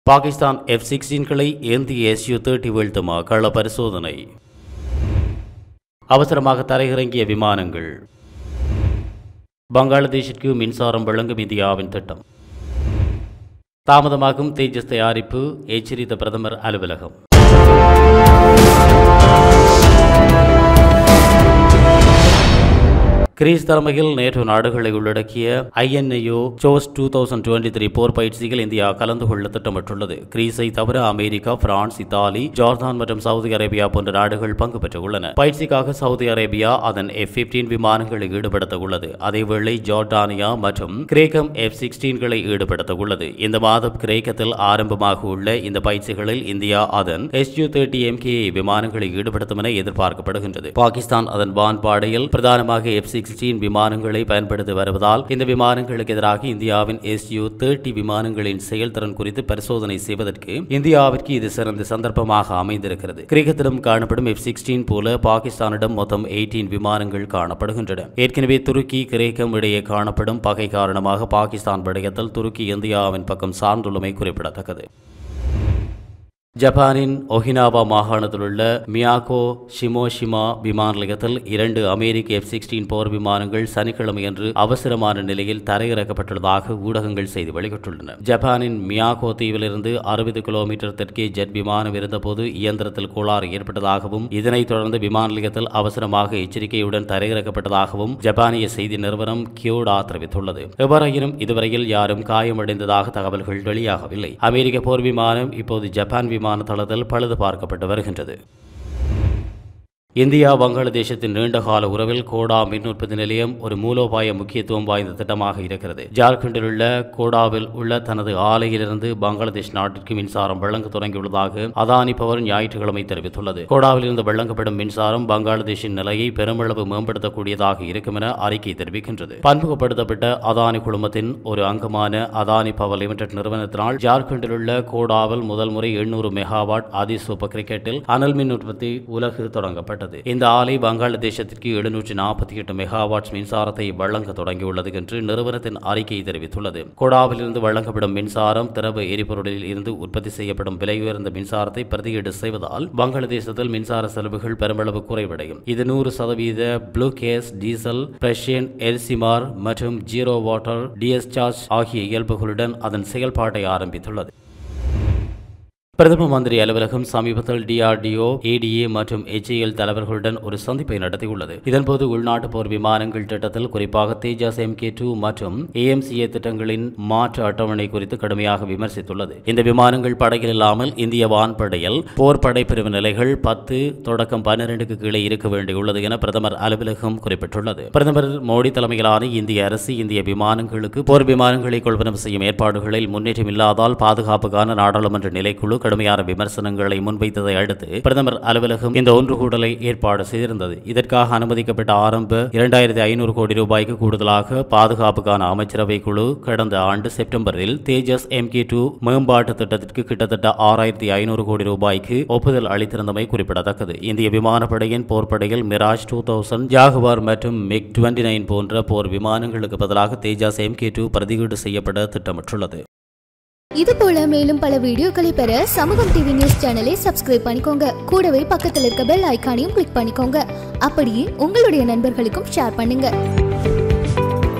Pakistan F சிக்ஸ்டீன்களை ஏந்திய SU thirty வீழ்த்துமா கள பரிசோதனை அவசரமாக தரையிறங்கிய விமானங்கள் பங்களாதேஷிற்கு மின்சாரம் வழங்கும் இந்தியாவின் திட்டம் தாமதமாகும் தேஜஸ் தயாரிப்பு எச்சரித்த பிரதமர் அலுவலகம் கிரீஸ் தலைமையில் நேற்று நாடுகளை உள்ளடக்கிய Iniochos two thousand twenty three போர் பயிற்சியில் இந்தியா கலந்து கொள்ள திட்டமிட்டுள்ளது கிரீஸை தவிர அமெரிக்கா பிரான்ஸ் இத்தாலி ஜார்தான் மற்றும் சவுதி அரேபியா போன்ற நாடுகள் பங்கு பெற்றுள்ளன பயிற்சிக்காக சவுதி அரேபியா அதன் எஃப் பிப்டீன் விமானங்களை ஈடுபடுத்த உள்ளது அதேவேளை ஜார்டானியா மற்றும் கிரேக்கம் எஃப் சிக்ஸ்டீன்களை ஈடுபடுத்த உள்ளது இந்த மாதம் கிரேக்கத்தில் ஆரம்பமாக உள்ள இந்த பயிற்சிகளில் இந்தியா அதன் எஸ்யூ தேர்ட்டி எம்கே விமானங்களை ஈடுபடுத்தும் என எதிர்பார்க்கப்படுகின்றது பாகிஸ்தான் அதன் வான்பாடையில் பிரதானமாக எஃப் சிக்ஸ்டீன் விமானங்களை பயன்படுத்தி வருவதால் இந்த விமானங்களுக்கு எதிராக இந்தியாவின் எஸ்யூ தேர்ட்டி விமானங்களின் செயல்திறன் குறித்து பரிசோதனை செய்வதற்கு இந்தியாவிற்கு இது சிறந்த சந்தர்ப்பமாக அமைந்திருக்கிறது கிரிக்கெட்டிலும் காணப்படும் எஃப் சிக்ஸ்டீன் போல பாகிஸ்தானிடம் மொத்தம் எயிட்டீன் விமானங்கள் காணப்படுகின்றன ஏற்கனவே துருக்கி கிரேக்கம் இடையே காணப்படும் பகை காரணமாக பாகிஸ்தான் விடயத்தில் துருக்கி இந்தியாவின் பக்கம் சார்ந்துள்ளமை குறிப்பிடத்தக்கது ஜப்பானின் ஒஹினாவா மாகாணத்தில் உள்ள மியாகோ ஷிமோஷிமா விமான நிலையத்தில் இரண்டு அமெரிக்க எஃப் சிக்ஸ்டீன் போர் விமானங்கள் சனிக்கிழமையன்று அவசரமான நிலையில் தரையிறக்கப்பட்டுள்ளதாக ஊடகங்கள் செய்தி வெளியிட்டுள்ளன ஜப்பானின் மியாகோ தீவிலிருந்து அறுபது கிலோமீட்டர் தெற்கே ஜெட் விமானம் இருந்தபோது இயந்திரத்தில் கோளாறு ஏற்பட்டதாகவும் இதனைத் தொடர்ந்து விமான நிலையத்தில் அவசரமாக எச்சரிக்கையுடன் தரையிறக்கப்பட்டதாகவும் ஜப்பானிய செய்தி நிறுவனம் கியோடா தெரிவித்துள்ளது எவ்வாறாயினும் இதுவரையில் யாரும் காயமடைந்ததாக தகவல்கள் வெளியாகவில்லை அமெரிக்க போர் விமானம் இப்போது ஜப்பான் விமான தளத்தில் பழுது பார்க்கப்பட்டு வருகின்றது இந்தியா வங்காளதேசத்தின் நீண்டகால உறவில் கோடா மின் உற்பத்தி நிலையம் ஒரு மூலோபாய முக்கியத்துவம் வாய்ந்த திட்டமாக இருக்கிறது ஜார்க்கண்டில் உள்ள கோடாவில் உள்ள தனது ஆலையிலிருந்து பங்களாதேஷ் நாட்டிற்கு மின்சாரம் வழங்க தொடங்கியுள்ளதாக அதானி பவர் ஞாயிற்றுக்கிழமை தெரிவித்துள்ளது கோடாவில் இருந்து வழங்கப்படும் மின்சாரம் பங்களாதேஷின் நிலையை பெருமளவு மேம்படுத்தக்கூடியதாக இருக்கும் என அறிக்கை தெரிவிக்கின்றது பன்முகப்படுத்தப்பட்ட அதானி குழுமத்தின் ஒரு அங்கமான அதானி பவர் லிமிடெட் நிறுவனத்தினால் ஜார்க்கண்டில் உள்ள கோடாவில் முதல் முறை எண்ணூறு மெகாவாட் அதி சூப்பர் கிரிக்கெட்டில் அனல் மின் உற்பத்தி உலகு தொடங்கப்பட்டது ஏற்பட்டது இந்த ஆலை வங்காளதேசத்திற்கு எழுநூற்றி நாற்பத்தி எட்டு மெகாவாட்ஸ் மின்சாரத்தை வழங்க தொடங்கியுள்ளது என்று நிறுவனத்தின் அறிக்கை தெரிவித்துள்ளது கொடாவிலிருந்து வழங்கப்படும் மின்சாரம் திரவ எரிபொருளில் இருந்து உற்பத்தி செய்யப்படும் விலை உயர்ந்த மின்சாரத்தை பிரதியீடு செய்வதால் வங்காளதேசத்தில் மின்சார செலவுகள் பெருமளவு குறைவடையும் இது நூறு சதவீத ப்ளூ கேஸ் டீசல் பிரஷியன் எல்சிமார் மற்றும் ஜீரோ வாட்டர் டிஎஸ்சார்ஜ் ஆகிய இயல்புகளுடன் அதன் செயல்பாட்டை ஆரம்பித்துள்ளது பிரதம மந்திரி அலுவலகம் சமீபத்தில் டிஆர்டிஓ ஏடிஏ மற்றும் எச்ஏஎல் தலைவர்களுடன் ஒரு சந்திப்பை நடத்தியுள்ளது இதன்போது உள்நாட்டு போர் விமானங்கள் திட்டத்தில் குறிப்பாக தேஜாஸ் எம்கே டூ மற்றும் ஏஎம்சிஏ திட்டங்களின் மாற்று அட்டவணை குறித்து கடுமையாக விமர்சித்துள்ளது இந்த விமானங்கள் படையில் இல்லாமல் இந்திய வான்படையில் போர் படைப்பிரிவு நிலைகள் பத்து தொடக்கம் பன்னிரண்டுக்கு கீழே இருக்க வேண்டியுள்ளது என பிரதமர் அலுவலகம் குறிப்பிட்டுள்ளது பிரதமர் மோடி தலைமையிலான இந்திய அரசு இந்திய விமானங்களுக்கு போர் விமானங்களை கொள்வனவு செய்யும் ஏற்பாடுகளில் முன்னேற்றம் இல்லாதால் பாதுகாப்புக்கான நாடாளுமன்ற நிலைக்குழு கடுமையான விமர்சனங்களை முன்வைத்ததை அடுத்து பிரதமர் அலுவலகம் இந்த ஒன்று கூடலை ஏற்பாடு செய்திருந்தது இதற்காக அனுமதிக்கப்பட்ட ஆரம்ப இரண்டாயிரத்தி ஐநூறு கோடி ரூபாய்க்கு கூடுதலாக பாதுகாப்புக்கான அமைச்சரவை குழு கடந்த ஆண்டு செப்டம்பரில் தேஜஸ் எம்கே டூ மேம்பாட்டு திட்டத்திற்கு கிட்டத்தட்ட ஆறாயிரத்தி ஐநூறு கோடி ரூபாய்க்கு ஒப்புதல் அளித்திருந்தமை குறிப்பிடத்தக்கது இந்திய விமானப்படையின் போர்ப்படையில் மிராஜ் டூ தௌசண்ட் ஜாகுவார் மற்றும் மிக் டுவெண்ட்டி நைன் போன்ற போர் விமானங்களுக்கு பதிலாக தேஜாஸ் எம்கே டூ பிரதியீடு செய்யப்பட திட்டமிட்டுள்ளது இது போல மேலும் பல வீடியோக்களை பெற சமூகம் டிவி நியூஸ் சேனலை சப்ஸ்கிரைப் பண்ணிக்கோங்க கூடவே பக்கத்தில் இருக்க பெல் ஐகானையும் கிளிக் பண்ணிக்கோங்க அப்படியே உங்களுடைய நண்பர்களுக்கும் ஷேர் பண்ணுங்க